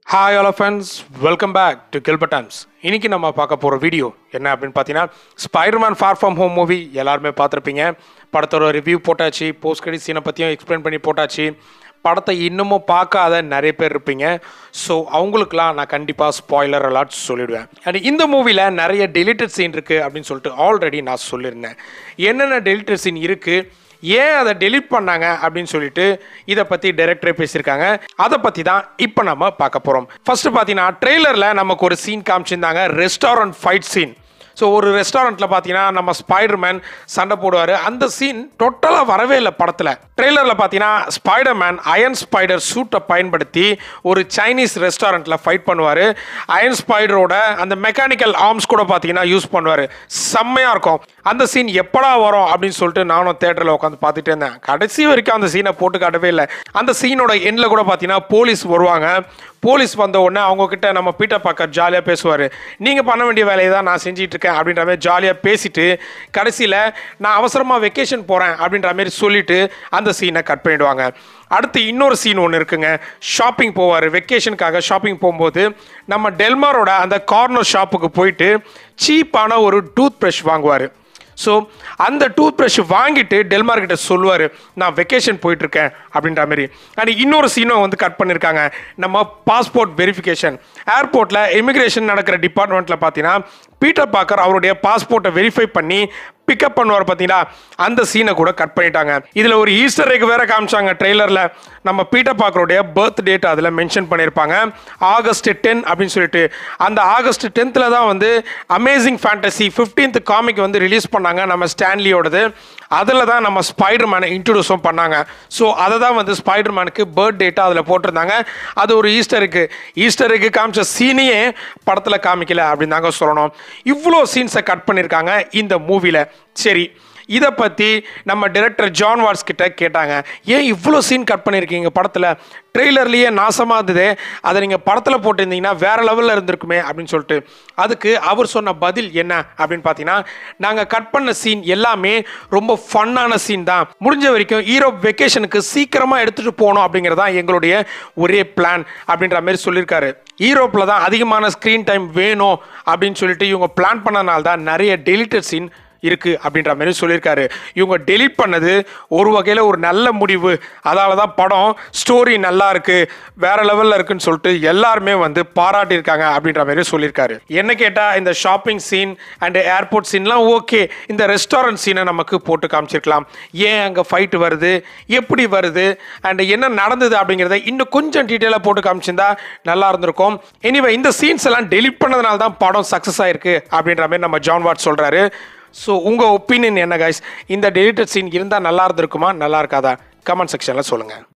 hi all friends welcome back to Gilbert Times இன்னைக்கு நம்ம பார்க்க போகிற வீடியோ என்ன அப்படின்னு பார்த்தீங்கன்னா Spiderman far from home movie எல்லாருமே பார்த்துருப்பீங்க படத்தோட ரிவ்யூ போட்டாச்சு போஸ்ட் கிரெடிட் சீனை பற்றியும் எக்ஸ்பிளைன் பண்ணி போட்டாச்சு படத்தை இன்னமும் பார்க்காத நிறைய பேர் இருப்பீங்க ஸோ அவங்களுக்குலாம் நான் கண்டிப்பாக ஸ்பாய்லர் அலாட் சொல்லிடுவேன் அண்ட் இந்த மூவியில் நிறைய டெலிட்டட் சீன் இருக்குது அப்படின்னு சொல்லிட்டு ஆல்ரெடி நான் சொல்லியிருந்தேன் என்னென்ன டெலிட்டட் சீன் இருக்குது ஏன் அதை டெலீட் பண்ணாங்க அப்படின்னு சொல்லிட்டு இதை பற்றி டைரக்டரே பேசியிருக்காங்க அதை பற்றி தான் இப்போ நம்ம பார்க்க போகிறோம் ஃபர்ஸ்ட் பார்த்தீங்கன்னா ட்ரெய்லரில் நமக்கு ஒரு சீன் காமிச்சிருந்தாங்க ரெஸ்டாரண்ட் ஃபைட் சீன் ஸோ ஒரு ரெஸ்டாரண்ட்டில் பார்த்தீங்கன்னா நம்ம ஸ்பைடர்மேன் சண்டை போடுவார் அந்த சீன் டோட்டலாக வரவே இல்லை படத்தில் ட்ரெய்லரில் பார்த்தீங்கன்னா ஸ்பைடர்மேன் அயன் ஸ்பைடர் சூட்டை பயன்படுத்தி ஒரு சைனீஸ் ரெஸ்டாரண்ட்டில் ஃபைட் பண்ணுவார் அயன் ஸ்பைடரோட அந்த மெக்கானிக்கல் ஆர்ம்ஸ் கூட பார்த்தீங்கன்னா யூஸ் பண்ணுவார் செம்மையாக இருக்கும் அந்த சீன் எப்படா வரும் அப்படின்னு சொல்லிட்டு நானும் தேட்டரில் உட்காந்து பார்த்துட்டே இருந்தேன் கடைசி வரைக்கும் அந்த சீனை போட்டு காட்டவே இல்லை அந்த சீனோட எண்ணில் கூட பார்த்தீங்கன்னா போலீஸ் வருவாங்க போலீஸ் வந்த உடனே அவங்க கிட்ட நம்ம பீட்டர் பாக்கர் ஜாலியாக பேசுவார் நீங்கள் பண்ண வேண்டிய வேலையை தான் நான் செஞ்சிட்டு இருக்கேன் அப்படின்ற மாதிரி ஜாலியாக பேசிட்டு கடைசியில் நான் அவசரமாக வெக்கேஷன் போகிறேன் அப்படின்ற மாதிரி சொல்லிட்டு அந்த சீனை கட் பண்ணிடுவாங்க அடுத்து இன்னொரு சீன் ஒன்று இருக்குங்க ஷாப்பிங் போவார் வெக்கேஷனுக்காக ஷாப்பிங் போகும்போது நம்ம டெல்மாரோட அந்த கார்னர் ஷாப்புக்கு போயிட்டு சீப்பான ஒரு டூத் ப்ரஷ் வாங்குவார் ஸோ அந்த டூத் ப்ரஷ் வாங்கிட்டு டெல்மார் கிட்ட சொல்லுவார் நான் வெக்கேஷன் போயிட்டுருக்கேன் அப்படின்ற மாதிரி அண்ட் இன்னொரு சீனும் வந்து கட் பண்ணியிருக்காங்க நம்ம பாஸ்போர்ட் வெரிஃபிகேஷன் ஏர்போர்ட்டில் இமிக்ரேஷன் நடக்கிற டிபார்ட்மெண்ட்டில் பார்த்தீங்கன்னா பீட்டர் பாக்கர் அவருடைய பாஸ்போர்ட்டை வெரிஃபை பண்ணி பிக்கப் பண்ணுவார் பார்த்தீங்களா அந்த சீனை கூட கட் பண்ணிட்டாங்க இதில் ஒரு ஈஸ்டர் எக் வேற காமிச்சாங்க ட்ரெய்லரில் நம்ம பீட்டர் பாக்கருடைய பர்த் டேட் அதில் மென்ஷன் பண்ணியிருப்பாங்க ஆகஸ்ட் டென் அப்படின்னு சொல்லிட்டு அந்த ஆகஸ்ட் டென்த்தில் தான் வந்து அமேசிங் ஃபேண்டசி ஃபிஃப்டீன்த் காமிக் வந்து ரிலீஸ் பண்ணாங்க நம்ம ஸ்டான்லியோடது அதில் தான் நம்ம ஸ்பைடர் மேனை இன்ட்ரடியூஸும் பண்ணாங்க ஸோ அதை தான் வந்து ஸ்பைடர் மேனுக்கு பர்த் டேட்டாக அதில் போட்டிருந்தாங்க அது ஒரு ஈஸ்டருக்கு ஈஸ்டருக்கு காமிச்ச சீனையே படத்தில் காமிக்கல அப்படின்னு தாங்க சொல்லணும் இவ்வளோ சீன்ஸை கட் பண்ணியிருக்காங்க இந்த மூவியில் சரி இதை பற்றி நம்ம டைரக்டர் ஜான் வாட்ஸ் கிட்ட கேட்டாங்க ஏன் இவ்வளோ சீன் கட் பண்ணியிருக்கீங்க படத்தில் ட்ரெய்லர்லேயே நாசமாக இருந்தது அதை நீங்கள் படத்தில் போட்டிருந்தீங்கன்னா வேற லெவலில் இருந்திருக்குமே அப்படின்னு சொல்லிட்டு அதுக்கு அவர் சொன்ன பதில் என்ன அப்படின்னு பார்த்தீங்கன்னா நாங்கள் கட் பண்ண சீன் எல்லாமே ரொம்ப ஃபன்னான சீன் தான் முடிஞ்ச வரைக்கும் ஈரோப் வெக்கேஷனுக்கு சீக்கிரமாக எடுத்துகிட்டு போகணும் அப்படிங்கிறது தான் எங்களுடைய ஒரே பிளான் அப்படின்ற மாதிரி சொல்லியிருக்காரு ஈரோப்பில் தான் அதிகமான ஸ்க்ரீன் டைம் வேணும் அப்படின்னு சொல்லிட்டு இவங்க பிளான் பண்ணனால தான் நிறைய டெலிட்டட் சீன் இருக்கு அப்படின்ற மாதிரி சொல்லியிருக்காரு இவங்க டெலீட் பண்ணது ஒரு வகையில் ஒரு நல்ல முடிவு அதால தான் படம் ஸ்டோரி நல்லா இருக்கு வேற லெவலில் இருக்குன்னு சொல்லிட்டு எல்லாருமே வந்து பாராட்டியிருக்காங்க அப்படின்ற மாதிரி சொல்லியிருக்காரு என்ன கேட்டால் இந்த ஷாப்பிங் சீன் அண்ட் ஏர்போர்ட் சீன்லாம் ஓகே இந்த ரெஸ்டாரண்ட் சீனை நமக்கு போட்டு காமிச்சிருக்கலாம் ஏன் அங்கே ஃபைட் வருது எப்படி வருது அண்ட் என்ன நடந்தது அப்படிங்கிறத இன்னும் கொஞ்சம் டீட்டெயிலாக போட்டு காமிச்சிருந்தா நல்லா இருந்திருக்கும் எனிவே இந்த சீன்ஸ் எல்லாம் டெலிட் பண்ணதுனால தான் படம் சக்ஸஸ் ஆயிருக்கு அப்படின்ற மாதிரி நம்ம ஜான் வாட் சொல்கிறாரு ஸோ உங்கள் ஒப்பீனியன் என்ன கைஸ் இந்த டெலிட்டட் சீன் இருந்தால் நல்லா இருந்திருக்குமா நல்லா இருக்காதா கமெண்ட் செக்ஷனில் சொல்லுங்கள்